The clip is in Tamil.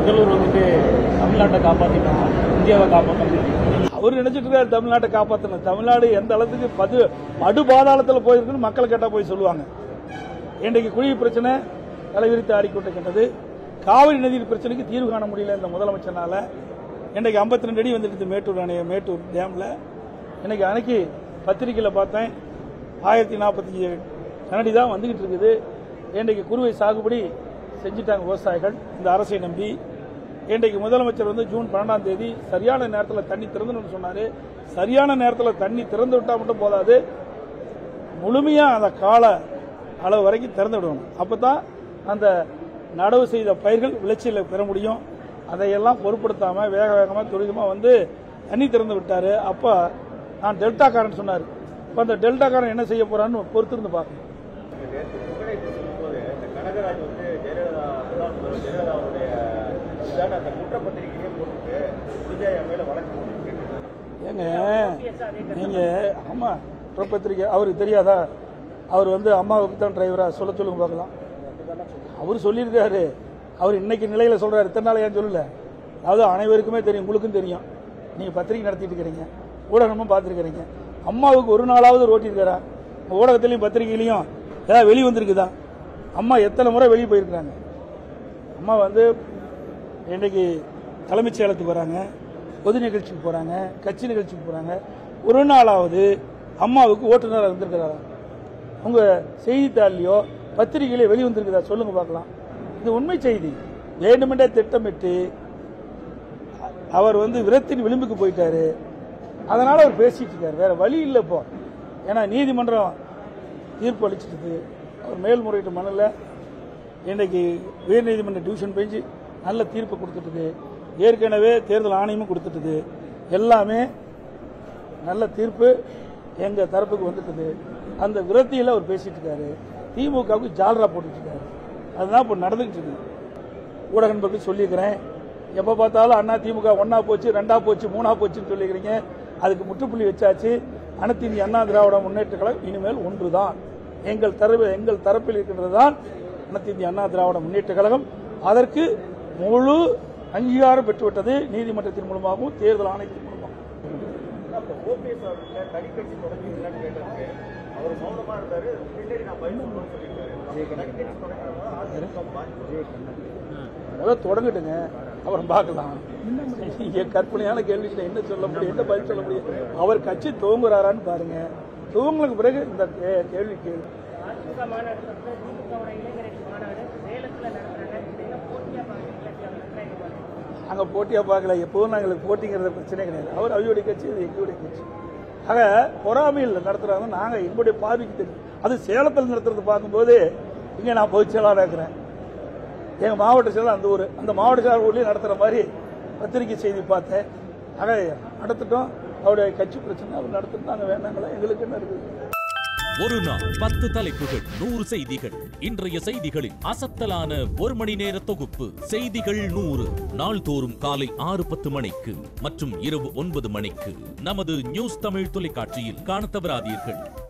முதல்வர் வந்துட்டு தமிழ்நாட்டை காப்பாற்றிட்டாங்க இந்தியாவை காப்பாற்றணும் அவர் நினைச்சிட்டு இருக்காரு தமிழ்நாட்டை காப்பாற்றணும் தமிழ்நாடு எந்த அளவுக்கு பது படு பாதாளத்தில் போயிருக்குன்னு மக்கள் கேட்டா போய் சொல்லுவாங்க இன்றைக்கு குழி பிரச்சனை தலைவிரித்து ஆடிக்கொண்டிருக்கின்றது காவிரி நதியின் பிரச்சனைக்கு தீர்வு காண முடியல இந்த முதலமைச்சர்னால இன்றைக்கு 52 ரெண்டு அடி வந்துட்டு மேட்டூர் அணை மேட்டூர் டேம்ல இன்னைக்கு அணைக்கு பத்திரிக்கையில் பார்த்தேன் ஆயிரத்தி நாற்பத்தஞ்சு கனடி தான் வந்துகிட்டு இருக்குது இன்றைக்கு குறுவை சாகுபடி செஞ்சுட்டாங்க விவசாயிகள் இந்த அரசை நம்பி இன்றைக்கு முதலமைச்சர் வந்து ஜூன் பன்னெண்டாம் தேதி சரியான நேரத்தில் தண்ணி திறந்துன்னு சொன்னாரு சரியான நேரத்தில் தண்ணி திறந்து விட்டா மட்டும் போதாது முழுமையா அந்த கால அளவு வரைக்கும் திறந்து விடணும் அப்பதான் அந்த நடவு செய்த பயிர்கள் விளைச்சலை பெற முடியும் அதையெல்லாம் பொருட்படுத்தாம வேக வேகமா துரிதமா வந்து தண்ணி திறந்து விட்டாரு அப்ப நான் டெல்டாக்காரன் சொன்னாரு இப்ப அந்த டெல்டாக்காரன் என்ன செய்ய போறான்னு பொறுத்திருந்து பார்க்கணும் நேற்று புகழேற்றி சொல்லும்போது இந்த கனகராஜ் வந்து ஜெயலலிதா முன்னாள் முதல்வர் ஜெயலலிதா அவருடைய இதான அந்த குற்றப்பத்திரிகையே போட்டுட்டு விஜய் என் மேல வழக்கு போட்டு ஏங்க நீங்க ஆமா பத்திரிக்கை அவருக்கு தெரியாதா அவர் வந்து அம்மாவுக்கு தான் டிரைவரா சொல்ல சொல்லுங்க பார்க்கலாம் அவர் சொல்லியிருக்காரு அவர் இன்னைக்கு நிலையில சொல்றாரு இத்தனை நாள் ஏன் சொல்லல அதாவது அனைவருக்குமே தெரியும் உங்களுக்கும் தெரியும் நீங்க பத்திரிக்கை நடத்திட்டு இருக்கிறீங்க ஊடகமும் பார்த்துருக்கிறீங்க அம்மாவுக்கு ஒரு நாளாவது ஓட்டியிருக்காரா ஊடகத்திலையும் பத்திரிகையிலையும் ஏதாவது வெளியே வந்திருக்குதா அம்மா எத்தனை முறை வெளியே போயிருக்கிறாங்க அம்மா வந்து இன்னைக்கு தலைமைச் செயலத்துக்கு வராங்க பொது நிகழ்ச்சிக்கு போறாங்க கட்சி நிகழ்ச்சிக்கு போறாங்க ஒரு நாளாவது அம்மாவுக்கு ஓட்டுநராக இருந்திருக்கிறாரா உங்க செய்தித்தாள்லயோ பத்திரிகையிலயோ வெளி வந்திருக்குதா சொல்லுங்க பார்க்கலாம் இது உண்மை செய்தி வேண்டுமென்றே திட்டமிட்டு அவர் வந்து விரத்தின் விளிம்புக்கு போயிட்டாரு அதனால அவர் பேசிட்டு இருக்காரு வேற வழி இல்லை இப்போ ஏன்னா நீதிமன்றம் தீர்ப்பு அளிச்சிட்டு அவர் மேல்முறையீட்டு மனுல இன்னைக்கு உயர்நீதிமன்ற டிவிஷன் பெஞ்சு நல்ல தீர்ப்பு கொடுத்துட்டுது ஏற்கனவே தேர்தல் ஆணையமும் கொடுத்துட்டுது எல்லாமே நல்ல தீர்ப்பு எங்க தரப்புக்கு வந்துட்டுது அந்த விரத்தியில அவர் பேசிட்டு இருக்காரு திமுகவுக்கு ஜால்ரா போட்டுட்டு இருக்காரு அதுதான் இப்போ நடந்துகிட்டு இருக்கு ஊடக நண்பர்களுக்கு சொல்லியிருக்கிறேன் எப்ப பார்த்தாலும் அண்ணா திமுக ஒன்னா போச்சு ரெண்டா போச்சு மூணா போச்சுன்னு சொல்லிக்கிறீங்க அதுக்கு முற்றுப்புள்ளி வச்சாச்சு அனைத்து இந்திய அண்ணா திராவிட முன்னேற்ற கழகம் இனிமேல் ஒன்றுதான் எங்கள் தரப்பு எங்கள் தரப்பில் இருக்கின்றதுதான் அனைத்து இந்திய அண்ணா திராவிட முன்னேற்ற கழகம் அதற்கு முழு அங்கீகாரம் பெற்றுவிட்டது நீதிமன்றத்தின் மூலமாகவும் தேர்தல் ஆணையத்தின் மூலமாகவும் அப்ப ஓபிஎஸ் அவர்கிட்ட தனி கட்சி தொடங்கிங்களான்னு கேட்டதுக்கு அவர் மௌனமா இருந்தாரு பின்னாடி நான் பதில் சொல்லணும்னு சொல்லியிருக்காரு அப்ப தனி கட்சி தொடங்கினாலும் அதிமுக பாதிப்பு முதல்ல தொடங்கட்டுங்க அப்புறம் பார்க்கலாம் நீங்க கற்பனையான கேள்விக்கு நான் என்ன சொல்ல முடியும் என்ன பதில் சொல்ல முடியும் அவர் கட்சி துவங்குறாரான்னு பாருங்க துவங்களுக்கு பிறகு இந்த கே- கேள்வி கேள்வி அதிமுக மாநாடு வந்து திமுகவோட இளைஞரணி மாநாடு சேலத்துல நடத்துறாங்க இதெல்லாம் போட்டியா பாக்குறீங்களா அங்க போட்டியா பார்க்கல எப்பவும் நாங்களுக்கு போட்டிங்கிறது பிரச்சனை கிடையாது அவர் அவருடைய கட்சி இது எங்களுடைய கட்சி ஆக பொறாமையில் நடத்துறாங்க நாங்க எங்களுடைய பார்வைக்கு தெரியும் அது சேலத்தில் நடத்துறது பார்க்கும்போது இங்க நான் பொதுச் செயலாளராக இருக்கிறேன் எங்க மாவட்ட செயலர் அந்த ஊர் அந்த மாவட்ட செயலர் ஊர்லயும் நடத்துற மாதிரி பத்திரிகை செய்தி பார்த்தேன் ஆக நடத்திட்டோம் அவருடைய கட்சி பிரச்சனை அவர் நடத்திட்டு நாங்க வேண்டாங்களா எங்களுக்கு என்ன இருக்குது ஒரு நாள் பத்து தலைப்புகள் நூறு செய்திகள் இன்றைய செய்திகளின் அசத்தலான ஒரு மணி நேர தொகுப்பு செய்திகள் நூறு நாள்தோறும் காலை ஆறு பத்து மணிக்கு மற்றும் இரவு ஒன்பது மணிக்கு நமது நியூஸ் தமிழ் தொலைக்காட்சியில் காணத் தவறாதீர்கள்